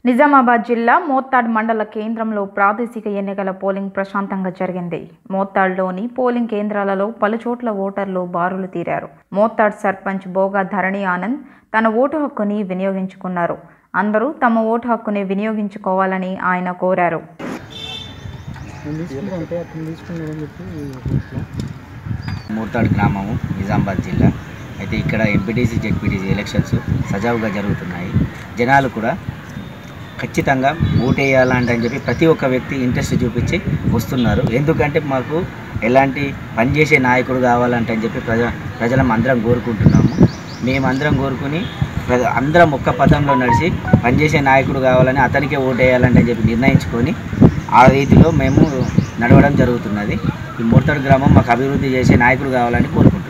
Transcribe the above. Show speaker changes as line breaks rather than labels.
నిజామాబాద్ జిల్లా మోత్తాడ్ మండల కేంద్రంలో ప్రాదేశిక ఎన్నికల పోలింగ్ ప్రశాంతంగా జరిగింది మోత్తాడ్లోని పోలింగ్ కేంద్రాలలో పలుచోట్ల ఓటర్లు బారులు తీరారు మోత్తాడ్ సర్పంచ్ బోగా ధరణి ఆనంద్ తన ఓటు హక్కుని వినియోగించుకున్నారు అందరూ తమ ఓటు హక్కుని వినియోగించుకోవాలని ఆయన కోరారు
నేను తీసుకుంటే అతను తీసుకున్నాడని చెప్పి ఇట్లా
మూర్తాడు గ్రామము నిజామాబాద్ జిల్లా అయితే ఇక్కడ ఎంపీటీసీ జెడ్పీటీసీ ఎలక్షన్స్ సజావుగా జరుగుతున్నాయి జనాలు కూడా ఖచ్చితంగా ఓటేయాలంటే అని చెప్పి ప్రతి ఒక్క వ్యక్తి ఇంట్రెస్ట్ చూపించి వస్తున్నారు ఎందుకంటే మాకు ఎలాంటి పనిచేసే నాయకుడు కావాలంటే అని చెప్పి ప్రజ ప్రజలం అందరం కోరుకుంటున్నాము మేమందరం కోరుకుని ప్ర- అందరం ఒక్క పదంలో నడిచి పనిచేసే నాయకుడు కావాలని అతనికే ఓటేయాలంటే అని చెప్పి నిర్ణయించుకొని ఆ రీతిలో మేము నడవడం జరుగుతున్నది ఈ మూర్తడు గ్రామం మాకు అభివృద్ధి చేసే నాయకుడు కావాలని కోరుకుంటున్నాం